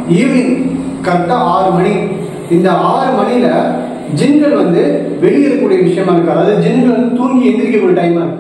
evening கரெக்டாக ஆறு மணி இந்த ஆறு மணியில ஜின்கள் வந்து வெளியேறக்கூடிய விஷயமா இருக்கு அதாவது ஜின்கள் வந்து தூங்கி எந்திரிக்கக்கூடிய டைமா இருக்கு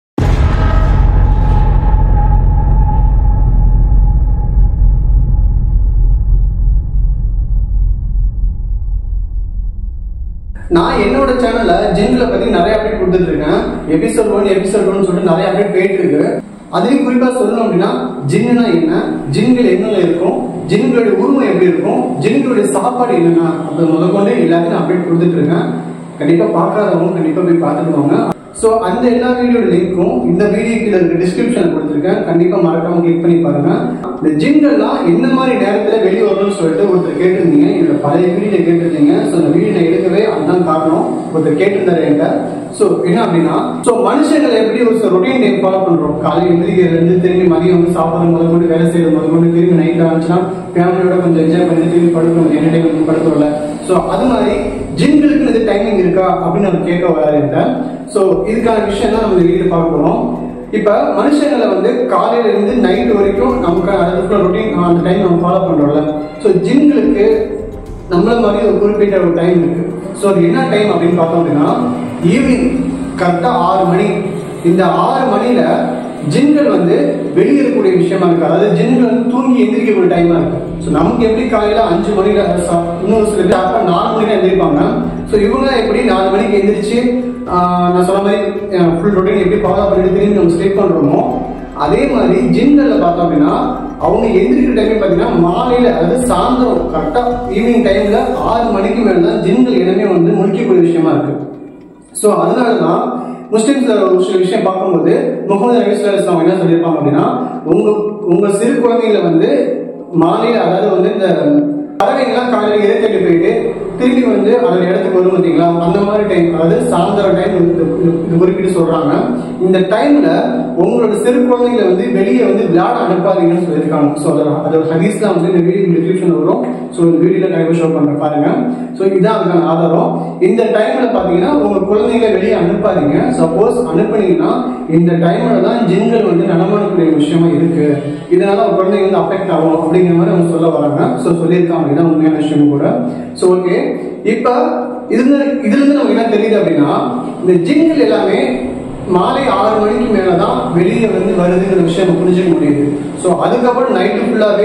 நான் என்னோட சேனல்ல ஜின்களை பத்தி நிறைய அப்டேட் கொடுத்துட்டு இருக்கேன் எபிசோட் ஒன் எபிசோட் ஒன் சொல்லிட்டு நிறைய அப்டேட் போயிட்டு இருக்கு அதையும் குறிப்பா சொல்லணும் அப்படின்னா ஜின்னுனா என்ன ஜின்கள் என்னென்ன இருக்கும் ஜின்களுடைய உருவம் எப்படி இருக்கும் ஜின்களுடைய சாப்பாடு என்னென்ன அப்படி முதற்கொண்டு எல்லாத்தையும் நான் அப்டேட் கொடுத்துட்டு இருக்கேன் கண்டிப்பா பார்க்காதவங்க கண்டிப்பா போய் பார்த்துட்டு வாங்க ஸோ அந்த எல்லா வீடியோட லிங்க்கும் இந்த வீடியோ கீழே இருக்க டிஸ்கிரிப்ஷன் கொடுத்துருக்கேன் கண்டிப்பா மறக்காம கிளிக் பண்ணி பாருங்க இந்த ஜின்கள்லாம் என்ன மாதிரி நேரத்துல வெளியே வரணும்னு சொல்லிட்டு ஒருத்தர் கேட்டிருந்தீங்க என்னோட பழைய வீடியோ கேட்டிருந்தீங்க ஸோ அந்த வீடியோ நான் எடுக்கவே அதுதான் காரணம் ஒருத்தர் கேட்டிருந்தாரு என்கிட்ட ஸோ என்ன அப்படின்னா ஸோ மனுஷங்களை எப்படி ஒரு ரொட்டீன் டைம் ஃபாலோ பண்றோம் காலையில் எழுந்திரிக்கிறது இருந்து திரும்பி மதியம் வந்து சாப்பிடும் போது கொண்டு வேலை செய்யறது போது கொண்டு திரும்பி நைட் ஆச்சுன்னா ஃபேமிலியோட கொஞ்சம் என்ஜாய் பண்ணி திரும்பி படுக்கணும் என்டர்டைன்மெண்ட் படுக்கல ஸோ அது மாதிரி ஜின்களுக்கு இது டைமிங் இருக்கா அப்படின்னு நம்ம கேட்க வராது ஸோ இதுக்கான விஷயம் தான் நம்ம வீட்டில் பார்க்க போறோம் இப்ப மனுஷங்களை வந்து காலையில இருந்து நைட் வரைக்கும் நமக்கு அதுக்குள்ள ரொட்டீன் அந்த டைம் நம்ம ஃபாலோ பண்றோம்ல ஸோ ஜின்களுக்கு நம்மள மாதிரி ஒரு குறிப்பிட்ட ஒரு டைம் இருக்கு ஸோ அது என்ன டைம் அப்படின்னு பார்த்தோம் அப்படின்னா ஈவினிங் கரெக்டா ஆறு மணி இந்த ஆறு மணியில ஜின்கள் வந்து வெளியேறக்கூடிய விஷயமா இருக்கு அதாவது ஜின்கள் வந்து தூங்கி எந்திரிக்கக்கூடிய டைமா இருக்கு ஸோ நமக்கு எப்படி காலையில அஞ்சு மணில ச- இன்னொரு சில பேர் அப்ப நாலு மணிக்கு எந்திரிப்பாங்க ஸோ இவங்க எப்படி நாலு மணிக்கு எந்திரிச்சு ஆஹ், நான் சொன்ன மாதிரி ஃபுல் ரொட்டீன் எப்படி ஃபாலோ பண்ணிட்டு திரும்பி நம்ம ஸ்டேட் பண்றோமோ அதே மாதிரி ஜின்கள்ல பார்த்தோம் அப்படின்னா அவங்க எந்திரிக்கிற டைம் பார்த்தீங்கன்னா மாலையில அதாவது சாயந்தரம் கரெக்டா ஈவினிங் டைம்ல ஆறு மணிக்கு மேல தான் ஜின்கள் இனமே வந்து முடிக்கக்கூடிய விஷயமா இருக்கு ஸோ அதனால தான் முஸ்லிம்ஸ்ல ஒரு சில விஷயம் பார்க்கும்போது முகமது நபி ஸல்லல்லாஹு அலைஹி வஸல்லம் என்ன சொல்லியிருப்பாங்க அப்படின்னா உங்க உங்க சிறு குழந்தைகளை வந்து மாலையில அதாவது வந்து இந்த பறவைங்களாம் காலையில இறக்கிட்டு போயிட்டு திரும்பி வந்து அதோட இடத்துக்கு வரும் பார்த்தீங்களா அந்த மாதிரி டைம் அதாவது சாயந்தரம் டைம் இது குறிப்பிட்டு சொல்றாங்க இந்த டைம்ல உங்களோட சிறு குழந்தைகளை வந்து வெளியே வந்து விளையாட அனுப்பாதீங்கன்னு சொல்லியிருக்காங்க ஸோ அதோட அதோட ஹதீஸ்லாம் வந்து இந்த வீடியோ டிஸ்கிரிப்ஷன் வரும் ஸோ இந்த வீடியோல கண்டிப்பாக ஷோ பண்ற பாருங்க ஸோ இதான் அதுக்கான ஆதாரம் இந்த டைம்ல பாத்தீங்கன்னா உங்க குழந்தைகளை வெளியே அனுப்பாதீங்க சப்போஸ் அனுப்புனீங்கன்னா இந்த டைம்ல தான் ஜின்கள் வந்து நடமாடக்கூடிய விஷயமா இருக்கு இதனால உங்க குழந்தைங்க வந்து அஃபெக்ட் ஆகும் அப்படிங்கிற மாதிரி அவங்க சொல்ல வராங்க ஸோ சொல்லியிருக்காங்க இதான் உண்மையான விஷயம் கூட ஸோ ஓகே இப்ப இதுல இதுல இருந்து நமக்கு என்ன தெரியுது அப்படின்னா இந்த ஜின்கள் எல்லாமே மாலை ஆறு மணிக்கு மேலதான் வெளியே வந்து வருதுங்கிற விஷயம் நம்ம புரிஞ்சுக்க முடியுது ஸோ அதுக்கப்புறம் நைட்டு ஃபுல்லாவே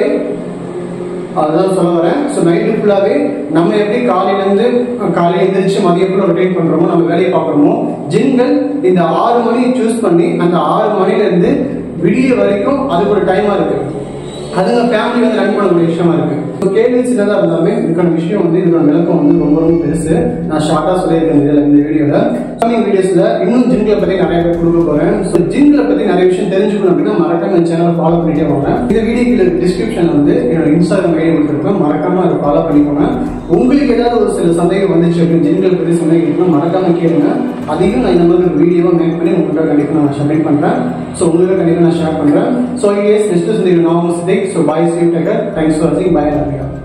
அதுதான் சொல்ல வரேன் ஸோ நைட்டு ஃபுல்லாவே நம்ம எப்படி காலையில இருந்து காலையில எந்திரிச்சு மதியம் ஃபுல்லாக ரொட்டேட் பண்றோமோ நம்ம வேலையை பார்க்குறோமோ ஜின்கள் இந்த ஆறு மணியை சூஸ் பண்ணி அந்த ஆறு மணில இருந்து விடிய வரைக்கும் அதுக்கு ஒரு டைமா இருக்கு அதுங்க ஃபேமிலி வந்து ரன் பண்ணக்கூடிய விஷயமா இருக்கு ஸோ கேள்வி சின்னதாக இருந்தாலுமே இதுக்கான விஷயம் வந்து இதோட விளக்கம் வந்து ரொம்ப ரொம்ப பெருசு நான் ஷார்ட்டாக சொல்லியிருக்கேன் இதில் இந்த வீடியோல கமிங் வீடியோஸ்ல இன்னும் ஜின்களை பத்தி நிறைய பேர் கொடுக்க போறேன் ஸோ ஜின்களை பத்தி நிறைய விஷயம் தெரிஞ்சுக்கணும் அப்படின்னா மறக்காம என் சேனல் ஃபாலோ பண்ணிட்டே வாங்க இந்த வீடியோ கீழே டிஸ்கிரிப்ஷன் வந்து என்னோட இன்ஸ்டாகிராம் ஐடி கொடுத்துருக்கேன் மறக்காம அதை ஃபாலோ பண்ணிக்கோங்க உங்களுக்கு ஏதாவது ஒரு சில சந்தேகம் வந்துச்சு அப்படின்னு ஜின்களை பத்தி சந்தேகம் மறக்காம கேளுங்க அதையும் நான் இந்த மாதிரி ஒரு வீடியோவா மேக் பண்ணி உங்கள்கிட்ட கண்டிப்பா நான் சப்மிட் பண்றேன் ஸோ உங்களுக்கு கண்டிப்பா நான் ஷேர் பண்றேன் ஸோ எஸ் நெக்ஸ்ட் நான் சித்திக் ஸோ பாய் சீவ் டேக்கர் தேங்க்ஸ் ஃபார் வாட்சிங் பாய் ரம்யா